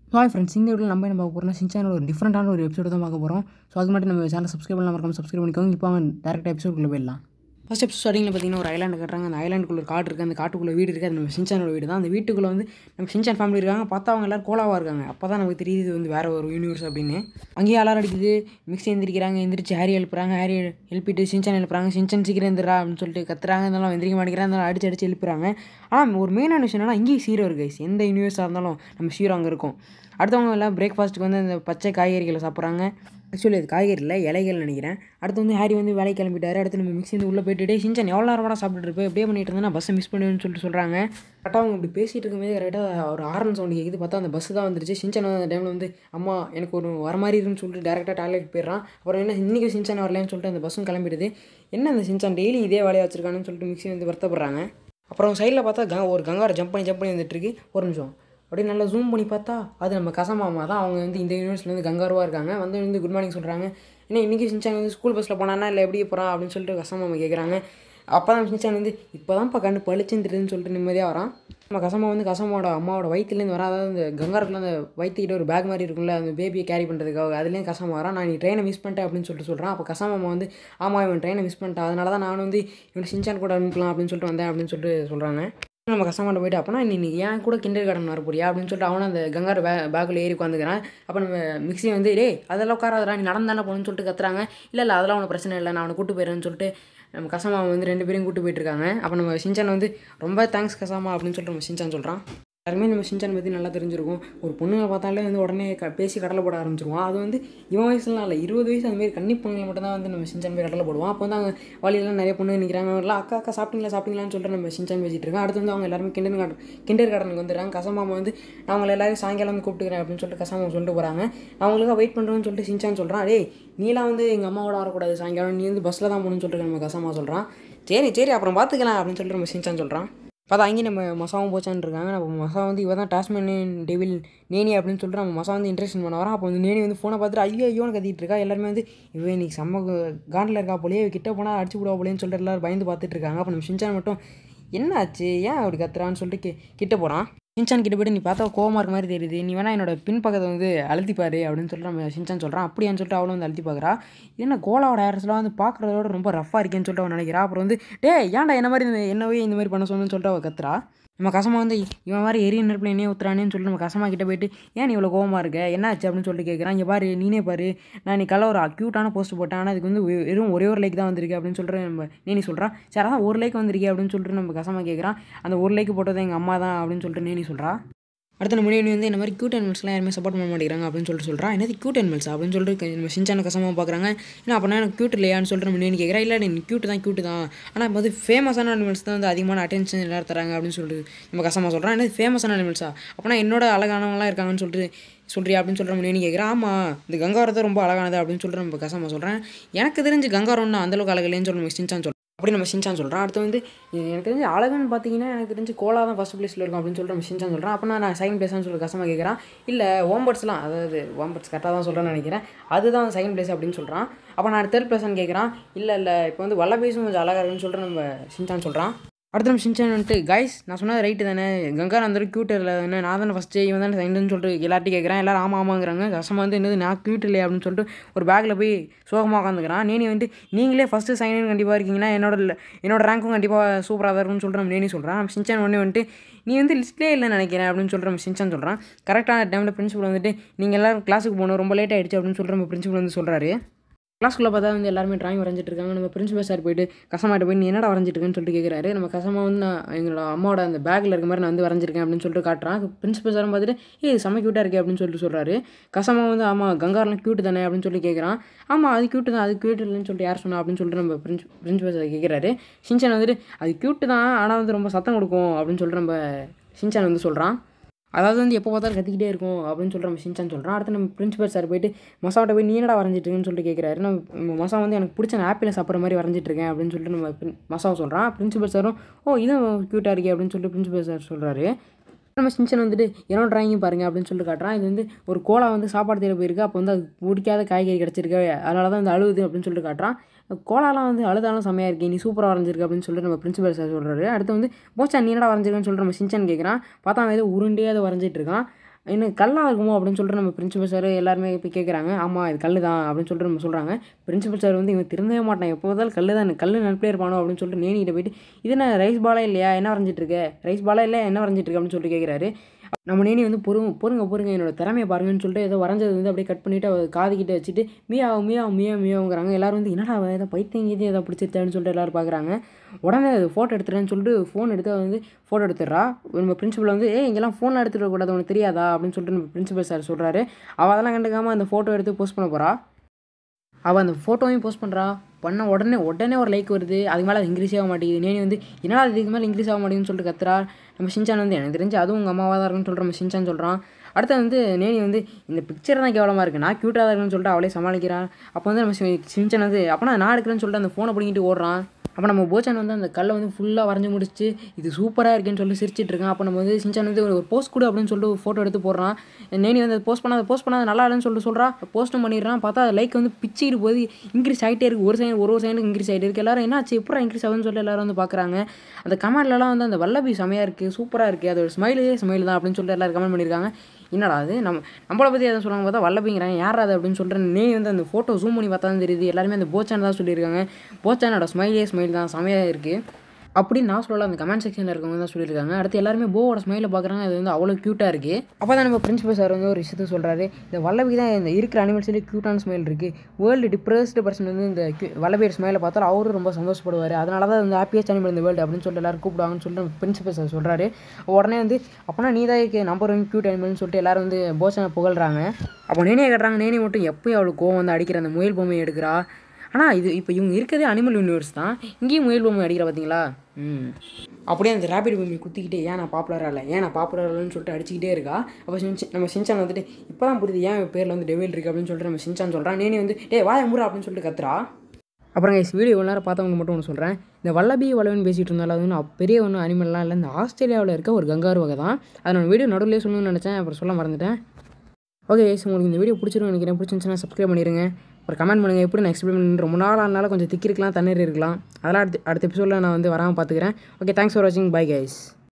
Hi friends இந்த video நம்ம என்ன பார்க்க போகிறோம்னா சின்சானோட ஒரு டிஃப்ரெண்ட்டான ஒரு எபிசோடு தான் பார்க்க போகிறோம் ஸோ அதுக்கு மட்டும் நம்ம சேனல் சப்ஸ்கிரைப் பண்ணலாம் மறக்காம சப்ஸ்கிரைப் பண்ணிக்கோங்க இப்போ அவங்க டேரக்ட் எபிசோடுக்குள்ளே போயிடலாம் ஃபஸ்ட் எபிசோட் ஸ்டார்டிங்கில் பார்த்தீங்கன்னா ஒரு ஐலாண்டு கட்டுறாங்க அந்த ஐலாண்டுக்குள்ள ஒரு காடு இருக்குது அந்த காட்டுக்குள்ளே வீடு இருக்குது அது நம்ம சின்சானோட வீடு தான் அந்த வீட்டுக்குள்ளே வந்து நம்ம சின்சான் ஃபேமிலி இருக்காங்க பார்த்தா அவங்க எல்லாரும் கோலாவாக இருக்காங்க அப்போ தான் நமக்கு தெரியுது இது வந்து வேறு ஒரு யூனிவர்ஸ் அப்படின்னு அங்கேயே அலாரம் அடிக்குது மிக்ஸி எந்திரிக்கிறாங்க எந்திரிச்சு ஹேரி எழுப்புறாங்க ஹேரி எழுப்பிட்டு சின்சான் எழுப்புறாங்க சின்சான் சீக்கிரம் எந்திரா அப்படின்னு சொல்லிட்டு கத்துறாங்க இருந்தாலும் எந்திரிக்க மாட்டேங்கிறாங்க இருந்தாலும் அடிச்சு அடிச்சு எழுப்புறாங்க ஆனால் ஒரு மெயினான விஷயம் என்னன்னா இங்கேயும் சீரோ இருக்கு guys. எந்த யூனிவர்ஸாக இருந்தாலும் நம்ம சீரோ அங்கே இருக்கும் அடுத்தவங்க எல்லாம் பிரேக்ஃபாஸ்ட்டுக்கு வந்து அந்த பச்சை காய்கறிகளை சாப்பிட்றாங்க ஆக்சுவலி அது காய்கறி இல்லை இலைகள் நினைக்கிறேன் அடுத்து வந்து ஹாரி வந்து வேலைக்கு கிளம்பிட்டாரு அடுத்து நம்ம மிக்ஸி வந்து உள்ளே போயிட்டு டே சின்சான் எவ்வளோ நேரம் கூட சாப்பிட்டுட்டு இருப்பேன் எப்படியே பண்ணிட்டு இருந்தா பஸ்ஸை மிஸ் பண்ணுவேன்னு சொல்லிட்டு சொல்கிறாங்க கரெக்டாக அவங்க இப்படி பேசிகிட்டு இருக்கும்போது கரெக்டாக ஒரு ஆரன் சவுண்ட் கேட்குது பார்த்தா அந்த பஸ் தான் வந்துருச்சு சின்சான் அந்த டைமில் வந்து அம்மா எனக்கு ஒரு வர மாதிரி இருக்குன்னு சொல்லிட்டு டேரெக்டாக டாய்லெட் போயிடுறான் அப்புறம் என்ன இன்றைக்கி சின்சான் வரலன்னு சொல்லிட்டு அந்த பஸ்ஸும் கிளம்பிடுது என்ன அந்த சின்சான் டெய்லி இதே வேலையை வச்சிருக்கானுன்னு சொல்லிட்டு மிக்ஸி வந்து வருத்தப்படுறாங்க அப்புறம் சைடில் பார்த்தா க ஒரு கங்காரை ஜம்ப் பண்ணி ஜம்ப் பண்ணி வந்துட்டு இருக்கு ஒரு நிமிஷம் அப்படியே நல்லா ஜூம் பண்ணி பார்த்தா அது நம்ம கசமாமா தான் அவங்க வந்து இந்த யூனிவர்ஸில் வந்து கங்காருவாக இருக்காங்க வந்து வந்து குட் மார்னிங் சொல்கிறாங்க என்ன இன்றைக்கி சின்சான் வந்து ஸ்கூல் பஸ்ஸில் போனானா இல்லை எப்படி போகிறான் அப்படின்னு சொல்லிட்டு கசமாமா கேட்குறாங்க அப்போ தான் சின்சான் வந்து இப்போ தான்ப்பா கண்டு பளிச்சுன்னு தெரியுதுன்னு சொல்லிட்டு நிம்மதியாக வரான் நம்ம கசமா வந்து கசமாவோட அம்மாவோட வயிற்றுலேருந்து வர அதாவது இந்த கங்காருக்குள்ள அந்த வயிற்றுக்கிட்ட ஒரு பேக் மாதிரி இருக்கும்ல அந்த பேபியை கேரி பண்ணுறதுக்காக அதுலேயும் கசமா வரான் நான் நீ ட்ரெயினை மிஸ் பண்ணிட்டேன் அப்படின்னு சொல்லிட்டு சொல்கிறான் அப்போ கசமாமா வந்து ஆமாம் இவன் ட்ரெயினை மிஸ் பண்ணிட்டான் அதனால தான் நான் வந்து இவன் சின்சான் கூட அனுப்பலாம் அப்படின்னு சொல்லிட்டு வந்தேன் அப்படின்னு சொல்லிட்டு சொல்கிறாங்க நம்ம கஷ்டமாட்ட போயிட்டு அப்போனா நீ இன்னைக்கு ஏன் கூட கிண்டர் கார்டன் வர போறியா அப்படின்னு சொல்லிட்டு அவனும் அந்த கங்காரு பே பேக்கில் ஏறி உட்காந்துக்கிறான் அப்போ நம்ம மிக்ஸி வந்து டேய் அதெல்லாம் உட்காராதடா நீ நடந்தானே போகணும்னு சொல்லிட்டு கத்துறாங்க இல்லை இல்லை அதெல்லாம் ஒன்றும் பிரச்சனை இல்லை நான் அவனை கூட்டு போயிடுறேன்னு சொல்லிட்டு நம்ம கசமா வந்து ரெண்டு பேரும் கூட்டு போயிட்டு இருக்காங்க அப்போ நம்ம சின்சான் வந்து ரொம்ப தேங்க்ஸ் கசாமா அப்படின்னு சொல்லிட்டு நம்ம சின்சான் சொல்கிறான் எல்லாருமே நம்ம சின்சான் பற்றி நல்லா தெரிஞ்சிருக்கும் ஒரு பொண்ணுங்க பார்த்தாலே வந்து உடனே க பேசி கடலை போட ஆரம்பிச்சிருவான் அது வந்து இவன் வயசுலாம் இல்லை இருபது வயசு அந்த மாதிரி கன்னி பொண்ணுங்க மட்டும் தான் வந்து நம்ம சின்சான் போய் கடலை போடுவான் அப்போ வந்து அவங்க வழியெல்லாம் நிறைய பொண்ணு நிற்கிறாங்க எல்லாம் அக்கா அக்கா சாப்பிட்டீங்களா சாப்பிட்டீங்களான்னு சொல்லிட்டு நம்ம சின்சான் பேசிட்டு இருக்கோம் அடுத்து வந்து அவங்க எல்லாருமே கிண்டர் கார்டன் கிண்டர் கார்டனுக்கு வந்துடுறாங்க கசமாமா வந்து நான் அவங்களை எல்லாரும் சாயங்காலம் வந்து கூப்பிட்டுக்கிறேன் அப்படின்னு சொல்லிட்டு கசமாமா சொல்லிட்டு போகிறாங்க நான் அவங்களுக்காக வெயிட் பண்ணுறேன்னு சொல்லிட்டு சின்சான் சொல்கிறான் டேய் நீலாம் வந்து எங்கள் அம்மாவோட வரக்கூடாது சாயங்காலம் நீ வந்து பஸ்ஸில் தான் போகணும்னு சொல்லிட்டு நம்ம கசமா சொல்கிறான் சரி சரி அப்புறம் பார்த்துக்கலாம் அப்படின்னு சொல்லிட்டு நம்ம சின்சான் சொல்கிறான் பார்த்தா அங்கேயும் நம்ம மசாவும் போச்சான்னு இருக்காங்க நம்ம மசா வந்து இவ தான் டாஸ்மேன் டெவில் நேனி அப்படின்னு சொல்லிட்டு நம்ம மசா வந்து இன்ட்ரெஸ்ட் பண்ண வரோம் அப்போ வந்து நேனி வந்து ஃபோனை பார்த்துட்டு ஐயோ ஐயோன்னு கத்திட்டு இருக்கா எல்லாருமே வந்து இவன் இன்னைக்கு செம்ம காண்டில் இருக்கா போலயே இவ கிட்ட போனால் அடிச்சு விடுவா போலேன்னு சொல்லிட்டு எல்லாரும் பயந்து பார்த்துட்டு இருக்காங்க அப்போ நம்ம ஷின்சான் மட்டும் என்ன ஆச்சு ஏன் அப்படி கத்துறான்னு சொல்லிட்டு கி- கிட்ட போகிறான் ஷின்சான் கிட்ட போயிட்டு நீ பார்த்தா கோவமாக இருக்க மாதிரி தெரியுது நீ வேணா என்னோட பின் பக்கத்தை வந்து அழுத்தி பாரு அப்படின்னு சொல்லிட்டு நம்ம ஷின்சான் சொல்கிறான் அப்படியான்னு சொல்லிட்டு அவளும் வந்து அழுத்தி பார்க்குறா என்ன கோலாவோட ஹேர்ஸ்லாம் வந்து பார்க்குறதோட ரொம்ப ரஃபாக இருக்கேன்னு சொல்லிட்டு அவன் நினைக்கிறா அப்புறம் வந்து டே ஏன்டா என்ன மாதிரி இந்த- என்னவே இந்த மாதிரி பண்ண சொன்னு சொல்லிட்டு அவள் கத்துறா நம்ம கசமா வந்து இவன் மாதிரி எரிய நெருப்பில் என்னையே ஊத்துறானேன்னு சொல்லிட்டு நம்ம கசமா கிட்ட போயிட்டு ஏன் நீ இவ்வளோ கோவமாக இருக்க என்ன ஆச்சு அப்படின்னு சொல்லிட்டு கேட்குறான் இங்கே பாரு நீனே பாரு நான் நீ கல்ல ஒரு அக்யூட்டான போஸ்ட் போட்டேன் ஆனால் அதுக்கு வந்து வெ- வெறும் ஒரே ஒரு லைக் தான் வந்திருக்கு அப்படின்னு சொல்லிட்டு நம்ம நேனி சொல்கிறான் சரி அதான் ஒரு லைக் வந்திருக்கே அப்படின்னு சொல்லிட்டு நம்ம கசமா கேட்குறான் அந்த ஒரு லைக் போட்டது எங்கள் அம்மா தான் அப்படின்னு சொல்லிட்டு நேனி சொல்கிறா அடுத்த நம்ம நேனி வந்து இந்த மாதிரி க்யூட் அனிமல்ஸ்லாம் யாருமே சப்போர்ட் பண்ண மாட்டேங்கிறாங்க அப்படின்னு சொல்லிட்டு சொல்கிறா என்னது க்யூட் அனிமல்ஸ் அப்படின்னு சொல்லிட்டு நம்ம சின்சான கசமாக பார்க்குறாங்க ஏன்னா அப்போ எனக்கு க்யூட் இல்லையான்னு சொல்லிட்டு நம்ம நேனி கேட்குறா இல்லை நீ க்யூட் தான் க்யூட் தான் ஆனால் இப்போ வந்து ஃபேமஸான அனிமல்ஸ் தான் வந்து அதிகமான அட்டென்ஷன் எல்லாரும் தராங்க அப்படின்னு சொல்லிட்டு நம்ம கசமாக சொல்கிறோம் என்னது ஃபேமஸான அனிமல்ஸா அப்போனா என்னோட அழகானவங்களாம் இருக்காங்கன்னு சொல்லிட்டு சொல்றியா அப்படின்னு சொல்கிற நேனி கேட்குறா ஆமாம் இந்த கங்காரம் தான் ரொம்ப அழகானது அப்படின்னு சொல்லிட்டு நம்ம கசமாக சொல்கிறேன் எனக்கு தெரிஞ்சு கங்காரம்னா அந்தளவுக்கு அழகு இல்லைன்னு சொல்லி நம்ம சின்சான் சொல்கிறோம் அப்படி நம்ம ஷின்சான் சொல்கிறான் அடுத்து வந்து இது எனக்கு தெரிஞ்சு அழகுன்னு பார்த்தீங்கன்னா எனக்கு தெரிஞ்சு கோலா தான் ஃபஸ்ட் ப்ளேஸில் இருக்கும் அப்படின்னு சொல்லிட்டு நம்ம ஷின்சான் சொல்கிறான் அப்போ நான் செகண்ட் பிளேஸ்னு சொல்லி கஷ்டமாக கேட்குறான் இல்லை ஓம்பர்ட்ஸ்லாம் அதாவது ஓம்பர்ட்ஸ் கரெக்டாக தான் சொல்கிறேன்னு நினைக்கிறேன் அதுதான் செகண்ட் பிளேஸ் அப்படின்னு சொல்கிறான் அப்போ நான் தேர்ட் பிளேஸ்னு கேட்குறான் இல்லை இல்லை இப்போ வந்து வல்லபேசும் கொஞ்சம் அழகாக இருக்குன்னு சொல்லிட்டு நம்ம ஷின்சான் சொல்கிறான் அடுத்த நம்ம ஷின்சான் வந்துட்டு கைஸ் நான் சொன்னது ரைட்டு தானே கங்கார் அந்த க்யூட் இல்லை தானே நான் தானே ஃபஸ்ட்டு இவன் தானே செகண்டுன்னு சொல்லிட்டு எல்லார்ட்டையும் கேட்குறேன் எல்லாரும் ஆமாம் ஆமாங்கிறாங்க கஷ்டமாக வந்து என்னது நான் க்யூட் இல்லையா அப்படின்னு சொல்லிட்டு ஒரு பேக்கில் போய் சோகமாக உட்காந்துக்கிறான் நேனி வந்துட்டு நீங்களே ஃபஸ்ட்டு சைன் கண்டிப்பாக இருக்கீங்கன்னா என்னோட இல்ல- என்னோட ரேங்க்கும் கண்டிப்பாக சூப்பராக தான் இருக்கும்னு சொல்லிட்டு நம்ம நேனி சொல்கிறான் நம்ம ஷின்சான் உடனே வந்துட்டு நீ வந்து லிஸ்ட்லேயே இல்லைன்னு நினைக்கிறேன் அப்படின்னு சொல்லிட்டு நம்ம ஷின்சான் சொல்கிறான் கரெக்டான டைமில் பிரின்சிபல் வந்துட்டு நீங்கள் எல்லாரும் கிளாஸுக்கு போகணும் ரொம்ப லேட் ஆயிடுச்சு அப்படின்னு சொல்லிட்டு நம்ம பிரின்சிபல் வந்து சொல்கிறாரு கிளாஸ்க்குள்ளே பார்த்தா வந்து எல்லாருமே டிராயிங் வரைஞ்சிட்டு இருக்காங்க நம்ம பிரின்சிபல் சார் போயிட்டு கசமாட்ட போய் நீ என்னடா வரைஞ்சிட்டு இருக்கேன்னு சொல்லிட்டு கேட்குறாரு நம்ம கசமா வந்து நான் எங்களோட அம்மாவோட அந்த பேக்கில் இருக்க மாதிரி நான் வந்து வரைஞ்சிருக்கேன் அப்படின்னு சொல்லிட்டு காட்டுறான் பிரின்சிபல் சாரும் பார்த்துட்டு ஏய் செம்ம க்யூட்டாக இருக்கே அப்படின்னு சொல்லிட்டு சொல்கிறாரு கசமா வந்து ஆமாம் கங்காரெலாம் க்யூட் தானே அப்படின்னு சொல்லி கேட்குறான் ஆமாம் அது க்யூட்டு தான் அது க்யூட் இல்லைன்னு சொல்லிட்டு யார் சொன்னா அப்படின்னு சொல்லிட்டு நம்ம பிரின்ஸ் பிரின்சிபல் சார் கேட்குறாரு ஷின்சான் வந்துட்டு அது க்யூட்டு தான் ஆனால் வந்து ரொம்ப சத்தம் கொடுக்கும் அப்படின்னு சொல்லிட்டு நம்ம ஷின்சான் வந்து சொல்கிறான் அதாவது வந்து எப்போ பார்த்தாலும் கத்திக்கிட்டே இருக்கும் அப்படின்னு சொல்லிட்டு நம்ம சின்சான் சொல்கிறான் அடுத்து நம்ம பிரின்சிபல் சார் போயிட்டு மசாவிட்ட போய் நீ என்னடா வரைஞ்சிட்டுருக்குன்னு சொல்லிட்டு கேட்குறாரு நம்ம மசா வந்து எனக்கு பிடிச்ச ஆப்பிளை சாப்பிட்ற மாதிரி வரைஞ்சிட்டு இருக்கேன் அப்படின்னு சொல்லிட்டு நம்ம பிரின்- மசாவை சொல்கிறான் பிரின்சிபல் சாரும் ஓ இதுவும் க்யூட்டாக இருக்கே அப்படின்னு சொல்லிட்டு பிரின்சிபல் சார் சொல்கிறாரு நம்ம சின்சன் வந்துட்டு என்னோட டிராயிங் பாருங்க அப்படின்னு சொல்லிட்டு காட்டுறான் இது வந்து ஒரு கோலா வந்து சாப்பாடு தேட போயிருக்கு அப்போ வந்து அது பிடிக்காத காய்கறி கிடச்சிருக்கு அதனால தான் வந்து அழுகுது அப்படின்னு சொல்லிட்டு காட்டுறான் கோலாலாம் வந்து அழுதாலும் செம்மையாக இருக்கே நீ சூப்பராக வரைஞ்சிருக்கு அப்படின்னு சொல்லிட்டு நம்ம பிரின்சிபல் சார் சொல்கிறாரு அடுத்து வந்து போச்சா நீ என்னடா வரைஞ்சிருக்கேன்னு சொல்லிட்டு நம்ம சின்சன் கேட்குறான் பார்த்தா அவன் ஏதோ உருண்டே அதை வரைஞ்சிட்டு இருக்கான் என்ன கல்லாக இருக்குமோ அப்படின்னு சொல்லிட்டு நம்ம பிரின்சிபல் சார் எல்லாருமே இப்போ கேட்குறாங்க ஆமாம் இது கல் தான் அப்படின்னு சொல்லிட்டு நம்ம சொல்கிறாங்க பிரின்சிபல் சார் வந்து இவன் திருந்தவே மாட்டான் எப்போ பார்த்தாலும் கல் தான் கல் நினப்பிலே இருப்பானோ அப்படின்னு சொல்லிட்டு நேனிகிட்ட போயிட்டு இது என்ன ரைஸ் பாலா இல்லையா என்ன வரைஞ்சிட்டு இருக்க ரைஸ் பாலா இல்லை என்ன வரைஞ்சிட்டு இருக்க அப்படின்னு சொல்லிட்டு கேட்குறாரு நம்ம நேனி வந்து பொறுங்க பொறுங்க பொறுங்க என்னோட திறமையை பாருங்கன்னு சொல்லிட்டு ஏதோ வரைஞ்சது வந்து அப்படியே கட் பண்ணிவிட்டு அவ காதுகிட்ட வச்சுட்டு மியா மியா மியா மியாங்கிறாங்க எல்லாரும் வந்து என்னடா அவ ஏதோ பைத்தியம் கீதியம் ஏதோ பிடிச்சிருச்சான்னு சொல்லிட்டு எல்லாரும் பார்க்குறாங்க உடனே ஃபோட்டோ எடுத்துறேன்னு சொல்லிட்டு ஃபோன் எடுத்து அவ வந்து ஃபோட்டோ எடுத்துடுறா நம்ம பிரின்சிபல் வந்து ஏ இங்கெல்லாம் ஃபோனில் எடுத்துகிட்டு கூடாது உனக்கு தெரியாதா அப்படின்னு சொல்லிட்டு நம்ம பிரின்சிபல் சார் சொல்கிறாரு அவள் அதெல்லாம் கண்டுக்காமல் அந்த ஃபோட்டோ எடுத்து போஸ்ட் பண்ண போகிறா அவள் அந்த ஃபோட்டோவையும் போஸ்ட் பண்ணுறா பண்ண உடனே உடனே ஒரு லைக் வருது அதுக்கு மேலே அது இன்க்ரீஸ் ஆக மாட்டேங்குது நேனி வந்து என்னடா இதுக்கு மேலே இன்க்ரீஸ் ஆக மாட்டேங்குதுன்னு சொல்லிட்டு கத்துறா நம்ம ஷின்சான் வந்து எனக்கு தெரிஞ்சு அதுவும் உங்கள் அம்மாவாக தான் இருக்குன்னு சொல்கிற நம்ம ஷின்சான் சொல்கிறான் அடுத்து வந்து நேனி வந்து இந்த பிக்சர் தான் கேவலமாக இருக்குது நான் க்யூட்டாக தான் இருக்குன்னு சொல்லிட்டு அவளே சமாளிக்கிறான் அப்போ வந்து நம்ம ஷி- ஷின்சான் வந்து அப்போ நான் எடுக்கிறேன்னு சொல்லிட்டு அந்த ஃபோனை பிடிங்கிட்டு ஓடுறான் அப்போ நம்ம போச்சான் வந்து அந்த கல்லை வந்து ஃபுல்லாக வரைஞ்சி முடிச்சு இது சூப்பராக இருக்குன்னு சொல்லி சிரிச்சிட்டு இருக்கான் அப்போ நம்ம வந்து சின்சான் வந்து ஒரு போஸ்ட் கொடு அப்படின்னு சொல்லிட்டு ஒரு ஃபோட்டோ எடுத்து போடுறான் நேனி வந்து போஸ்ட் பண்ணாத போஸ்ட் பண்ணாத நல்லா இல்லைன்னு சொல்லிட்டு சொல்கிறா போஸ்ட்டும் பண்ணிடுறான் பார்த்தா லைக் வந்து பிச்சுக்கிட்டு போது இன்க்ரீஸ் ஆகிட்டே இருக்குது ஒரு செகண்ட் ஒரு ஒரு செகண்ட் இன்க்ரீஸ் ஆகிட்டே இருக்குது எல்லாரும் என்னாச்சு எப்பறம் இன்க்ரீஸ் ஆகுதுன்னு சொல்லி எல்லாரும் வந்து பார்க்குறாங்க அந்த கமெண்ட்லலாம் வந்து அந்த வல்லபி செமையாக இருக்குது சூப்பராக இருக்குது அதோட ஸ்மைலே ஸ்மைல் தான் அப்படின்னு சொல்லிட்டு எல்லாரும் கமெண்ட் பண்ணியிருக்காங்க என்னடா அது நம்ம நம்மளை பற்றி எதை சொல்லுவாங்க பார்த்தா வல்லபிங்கிறாங்க யார் அது அப்படின்னு சொல்கிறேன் நே வந்து அந்த ஃபோட்டோ ஜூம் பண்ணி பார்த்தா தான் தெரியுது எல்லாருமே அந்த போச்சான் தான் சொல்லியிருக்காங்க போச்சானோட ஸ்மைலே ஸ்மைல் தான் செமையாக இருக்குது அப்படின்னு நான் சொல்லல அந்த கமெண்ட் செக்ஷனில் இருக்கவங்க தான் சொல்லியிருக்காங்க அடுத்து எல்லாருமே போவோட ஸ்மைலை பார்க்குறாங்க அது வந்து அவ்வளோ க்யூட்டாக இருக்குது அப்போ தான் நம்ம பிரின்சிபல் சார் வந்து ஒரு விஷயத்த சொல்கிறாரு இந்த வல்லபிக்கு தான் இந்த இருக்கிற அனிமல்ஸ்லேயே க்யூட்டான ஸ்மைல் இருக்குது வேர்ல்டு டிப்ரெஸ்டு பர்சன் வந்து இந்த cu- வல்லபியோட ஸ்மைலை பார்த்தாலும் அவரும் ரொம்ப சந்தோஷப்படுவார் அதனால தான் வந்து ஹாப்பியஸ்ட் அனிமல் இந்த வேர்ல்டு அப்படின்னு சொல்லிட்டு எல்லாரும் கூப்பிடுவாங்கன்னு சொல்லிட்டு நம்ம பிரின்சிபல் சார் சொல்கிறாரு உடனே வந்து அப்போனா நீ தான் இருக்கு நம்பர் ஒன் க்யூட் அனிமல்னு சொல்லிட்டு எல்லாரும் வந்து போச்சனை புகழ்றாங்க அப்போ நேனியை கட்டுறாங்க நேனி மட்டும் எப்போயும் அவளுக்கு கோவம் வந்து அடிக்கிற அந்த முயல் பொம்மையை எடுக்கிறா ஆனால் இது இப்போ இவங்க இருக்கிறதே அனிமல் யூனிவர்ஸ் தான் இங்கேயும் முயல் பொம்மை அடிக்கிறா பார்த்தீங்களா ம் அப்படியே அந்த ரேபிட் பொம்மை குத்திக்கிட்டே ஏன் நான் பாப்புலராக இல்லை ஏன் நான் பாப்புலர் இல்லைன்னு சொல்லிட்டு அடிச்சுக்கிட்டே இருக்கா அப்போ சின்ச நம்ம சின்சான் வந்துட்டு இப்போ தான் புரியுது ஏன் இவன் பேரில் வந்து டெவில் இருக்குது அப்படின்னு சொல்லிட்டு நம்ம சின்சான் சொல்கிறான் நேனி வந்து டே வாய முறா அப்படின்னு சொல்லிட்டு கத்துறா அப்புறம் guys வீடியோ இவ்வளோ நேரம் பார்த்தவங்க மட்டும் ஒன்று சொல்கிறேன் இந்த வல்லபி வளவன் பேசிகிட்டு இருந்தாலும் அது ஒன்றும் பெரிய ஒன்றும் அனிமல்லாம் இல்லை இந்த ஆஸ்திரேலியாவில் இருக்க ஒரு கங்காரு வகை தான் அதை நான் வீடியோ நடுவில் சொல்லணும்னு நினச்சேன் அப்புறம் சொல்ல மறந்துட்டேன் ஓகே guys உங்களுக்கு இந்த வீடியோ பிடிச்சிருக்கும் நினைக்கிறேன் பிடிச்சிருந்துச்சுன்னா சப்ஸ்கிரைப் பண்ணிடுங்க ஒரு கமெண்ட் பண்ணுங்கள் எப்படி நான் எக்ஸ்பிளைன் பண்ணி ரொம்ப நாள் ஆனால கொஞ்சம் திக்கிருக்கலாம் தண்ணீர் இருக்கலாம் அதெல்லாம் அடுத்த அடுத்த எபிசோடில் நான் வந்து வராமல் பார்த்துக்கிறேன் ஓகே தேங்க்ஸ் ஃபார் வாட்சிங் பை கைஸ்